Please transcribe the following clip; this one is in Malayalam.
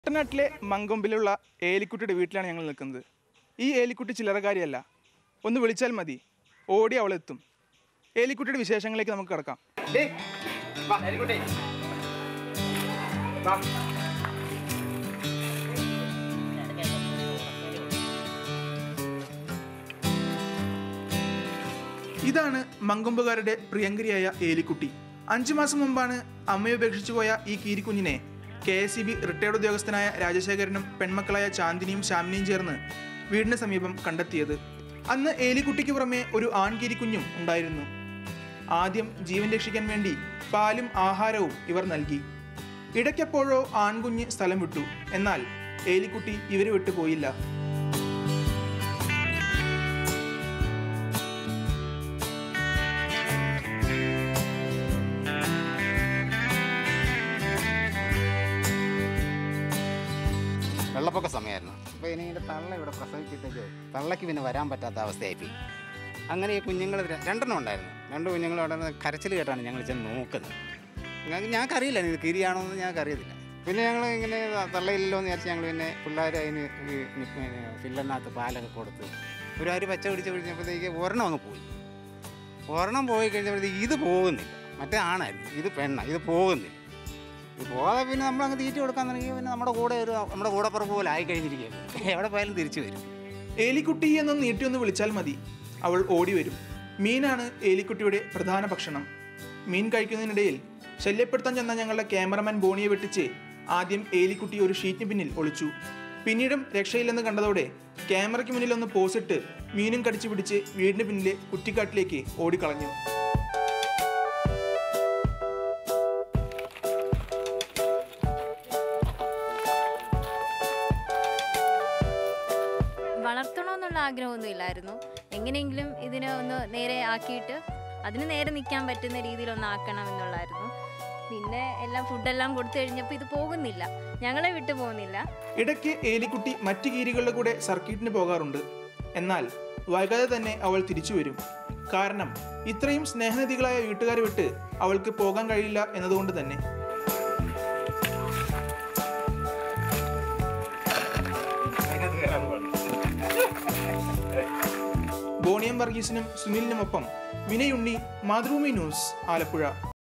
കുട്ടനാട്ടിലെ മങ്കൊമ്പിലുള്ള ഏലിക്കുട്ടിയുടെ വീട്ടിലാണ് ഞങ്ങൾ നിൽക്കുന്നത് ഈ ഏലിക്കുട്ടി ചില്ലറക്കാരിയല്ല ഒന്ന് വിളിച്ചാൽ മതി ഓടി അവളെത്തും ഏലിക്കുട്ടിയുടെ വിശേഷങ്ങളിലേക്ക് നമുക്ക് കിടക്കാം ഇതാണ് മങ്കൊമ്പുകാരുടെ പ്രിയങ്കരിയായ ഏലിക്കുട്ടി അഞ്ചു മാസം മുമ്പാണ് അമ്മയെ ഉപേക്ഷിച്ചു പോയ ഈ കീരിക്കുഞ്ഞിനെ K S C B retired ഉദ്യോഗസ്ഥനായ രാജശേഖരനും പെൺമക്കളായ ചാന്ദിനിയും ശാമിനിയും ചേർന്ന് വീടിന് സമീപം കണ്ടെത്തിയത് അന്ന് ഏലിക്കുട്ടിക്ക് പുറമെ ഒരു ആൺകീരിക്കുഞ്ഞും ഉണ്ടായിരുന്നു ആദ്യം ജീവൻ രക്ഷിക്കാൻ വേണ്ടി പാലും ആഹാരവും ഇവർ നൽകി ഇടയ്ക്കെപ്പോഴോ ആൺകുഞ്ഞ് സ്ഥലം വിട്ടു എന്നാൽ ഏലിക്കുട്ടി ഇവരെ വിട്ടു പോയില്ല വെള്ളപ്പൊക്ക സമയമായിരുന്നു അപ്പോൾ ഇനി ഇതിൻ്റെ തള്ള ഇവിടെ പ്രസവിച്ചിട്ടേക്ക് തള്ളയ്ക്ക് പിന്നെ വരാൻ പറ്റാത്ത അവസ്ഥയായിപ്പോയി അങ്ങനെ ഈ കുഞ്ഞുങ്ങൾ രണ്ടെണ്ണം ഉണ്ടായിരുന്നു രണ്ട് കുഞ്ഞുങ്ങൾ അവിടെ നിന്ന് കരച്ചിൽ കേട്ടാണ് ഞങ്ങൾ ചെന്ന് നോക്കുന്നത് ഞങ്ങൾക്ക് ഞങ്ങൾക്കറിയില്ല ഇത് കിരിയാണോ എന്ന് ഞങ്ങൾക്കറിയത്തില്ല പിന്നെ ഞങ്ങൾ ഇങ്ങനെ തള്ളയില്ലല്ലോ എന്ന് വിചാരിച്ച് ഞങ്ങൾ പിന്നെ പിള്ളേർ അതിന് ഈ ഫില്ലറിനകത്ത് പാലൊക്കെ കൊടുത്ത് ഒരു അരി പച്ച പിടിച്ച് പിടിച്ചപ്പോഴത്തേക്ക് ഒരെണ്ണം അങ്ങ് പോയി ഒരെണ്ണം പോയി കഴിഞ്ഞപ്പോഴത്തേക്ക് ഇത് പോകുന്നില്ല മറ്റേ ആണായിരുന്നു ഇത് പെണ്ണ ഇത് പോകുന്നില്ല ഇത് പോകാതെ പിന്നെ നമ്മൾ അങ്ങ് തീറ്റ കൊടുക്കാൻ തുടങ്ങി പിന്നെ നമ്മുടെ കൂടെ ഒരു നമ്മുടെ കൂടെ പുറപ്പ് പോലെ ആയി കഴിഞ്ഞിരിക്കുകയാണ് എവിടെ പോയാലും തിരിച്ചു വരും ഏലിക്കുട്ടി എന്ന് നീട്ടിയൊന്ന് വിളിച്ചാൽ മതി അവൾ ഓടി വരും മീനാണ് ഏലിക്കുട്ടിയുടെ പ്രധാന ഭക്ഷണം മീൻ കഴിക്കുന്നതിനിടയിൽ ശല്യപ്പെടുത്താൻ ചെന്ന ഞങ്ങളുടെ ക്യാമറമാൻ ബോണിയെ വെട്ടിച്ച് ആദ്യം ഏലിക്കുട്ടി ഒരു ഷീറ്റിന് പിന്നിൽ ഒളിച്ചു പിന്നീടും രക്ഷയില്ലെന്ന് കണ്ടതോടെ ക്യാമറയ്ക്ക് മുന്നിൽ ഒന്ന് പോസിട്ട് മീനും കടിച്ചു പിടിച്ച് വീടിന് പിന്നിലെ കുറ്റിക്കാട്ടിലേക്ക് ഓടിക്കളഞ്ഞു വളർത്തണമെന്നുള്ള ആഗ്രഹമൊന്നും ഇല്ലായിരുന്നു എങ്ങനെയെങ്കിലും ഇതിനെ ഒന്ന് നേരെ ആക്കിയിട്ട് അതിന് നേരെ നിൽക്കാൻ പറ്റുന്ന രീതിയിൽ ഒന്ന് ആക്കണം എന്നുള്ളായിരുന്നു പിന്നെ എല്ലാം ഫുഡെല്ലാം കൊടുത്തു കഴിഞ്ഞപ്പോൾ ഇത് പോകുന്നില്ല ഞങ്ങളെ വിട്ടു പോകുന്നില്ല ഇടയ്ക്ക് ഏലിക്കുട്ടി മറ്റ് കീരികളുടെ കൂടെ സർക്കിട്ടിന് പോകാറുണ്ട് എന്നാൽ വൈകാതെ തന്നെ അവൾ തിരിച്ചു വരും കാരണം ഇത്രയും സ്നേഹനിധികളായ വീട്ടുകാരെ വിട്ട് അവൾക്ക് പോകാൻ കഴിയില്ല എന്നതുകൊണ്ട് തന്നെ ബോണിയം വർഗീസിനും സുനിലിനുമൊപ്പം വിനയുണ്ണി മാതൃഭൂമി ന്യൂസ് ആലപ്പുഴ